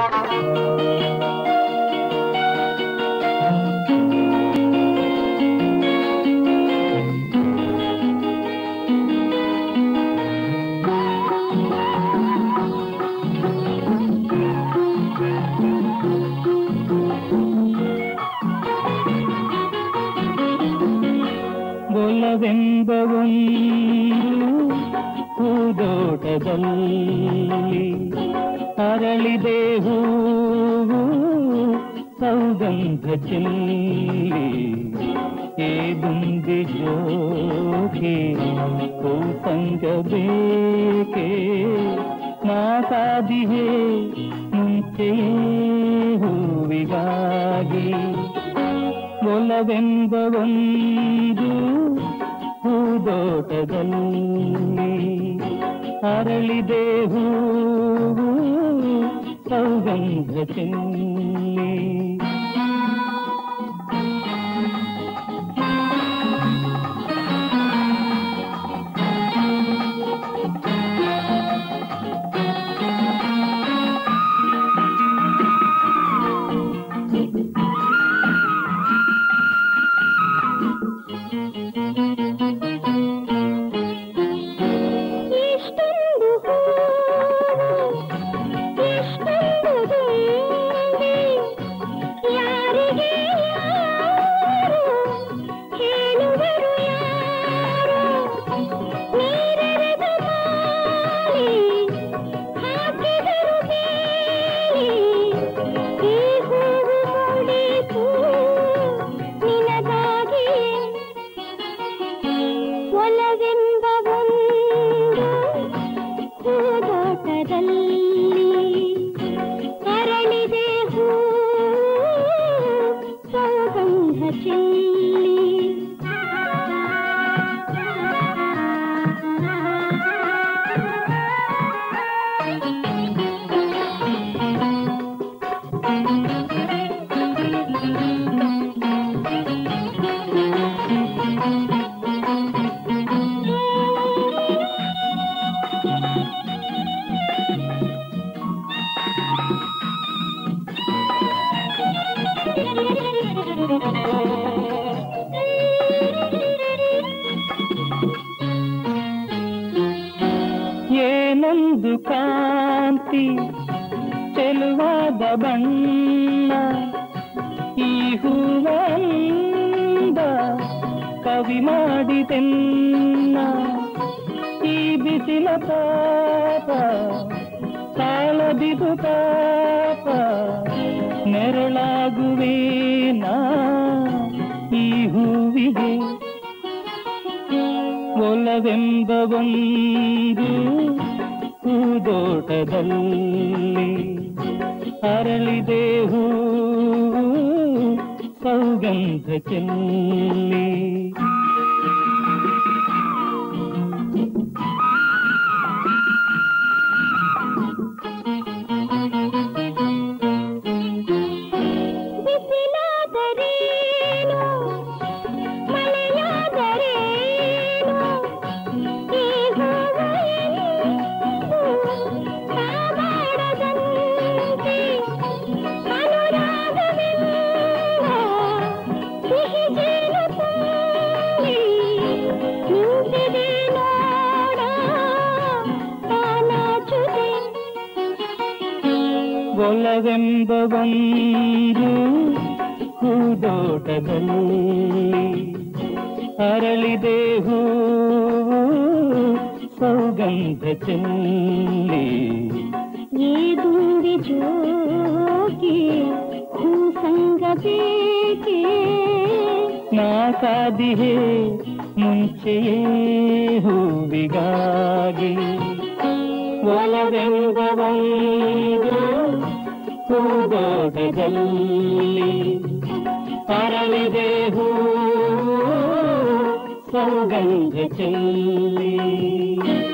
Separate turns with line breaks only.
ಒಲವೆಂಬ ಒಂದು ಹೂದೋಟದಲ್ಲಿ ಅರಳಿದೆ ಹೂವು ಸೌಗಂಧ ಚೆಲ್ಲಿ ಏದುಂದಿ ಜೋಕೆ ಸಂಗ ಬೇಕೆ ನಾ ಸಾದಿಹೆ ಮುಂಚೆಯೇ ಹೂವಿಗಾಗಿ ಒಲವೆಂಬ ಒಂದು ಹೂದೋಟದಲ್ಲಿ ಅರಳಿದೆ ಹೂವು ಸೌಗಂಧ ಚೆಲ್ಲಿ
ಇಷ್ಟೊಂದು ಹೂವು, ಇಷ್ಟೊಂದು ದುಂಬಿ, ಯಾರಿಗೆ ಯಾರು ಹೇಳುವರು ಯಾರು ನೀರೆರೆದ ಮಾಲೆ ಹಾಕಿದರು ಬೇಲಿ ಈ ಹೂವು ಮೂಡಿತು ನಿನಗಾಗಿ ಒಲವೆಂಬ ಒಂದು ಹೂದೋಟದಲ್ಲಿ ಅರಳಿದೆ ಹೂ ಸೌಗಂಧ ಚೆಲ್ಲಿ
ಏನೊಂದು ಕಾಂತಿ ಚೆಲುವಾದ ಬಣ್ಣ ಈ ಹೂವಂದ ಕವಿ ಮಾಡಿದೆನ್ನ ಈ ಬಿಸಿಲ ಪಾಪ ತಾಳದಿದು ಪಾಪ ನೆರಳಾಗುವೇನಾ ಈ ಹೂವಿಗೆ ಒಲವೆಂಬ ಒಂದು ಹೂದೋಟದಲ್ಲಿ ಅರಳಿದೆ ಹೂವು ಸೌಗಂಧ ಚೆಲ್ಲಿ
ಬಿಸಿಲಾದರೇನು ಮಳೆಯಾದರೇನು ಈ ಹೂವು ಎಂದು ಕಾಪಾಡದಂತೆ ಅನುರಾಗವೆಂಬ ಸಿಹಿ ಜೇನು ತುಂಬಿ ನಿಂತಿದೆ ನೋಡ ತಾನಾಚುದೆ
ಒಲವೆಂಬ ಒಂದು ಹೂದೋಟದಲ್ಲಿ ಅರಳಿದೆ ಹೂವು ಸೌಗಂಧ ಚೆಲ್ಲಿ
ಈ ದುಂಬಿ ಜೋಗಿ ಹೂಸಂಗ ಬೇಕೆ
ನಾ ಕಾದಿಹೆ ಮುಂಚೆಯೇ ಹೂವಿಗಾಗಿ ಒಲವೆಂಬ ಒಂದು ಹೂದೋಟದಲ್ಲಿ ಅರಳಿದೆ ಹೂವು ಸೌಗಂಧ ಚೆಲ್ಲಿ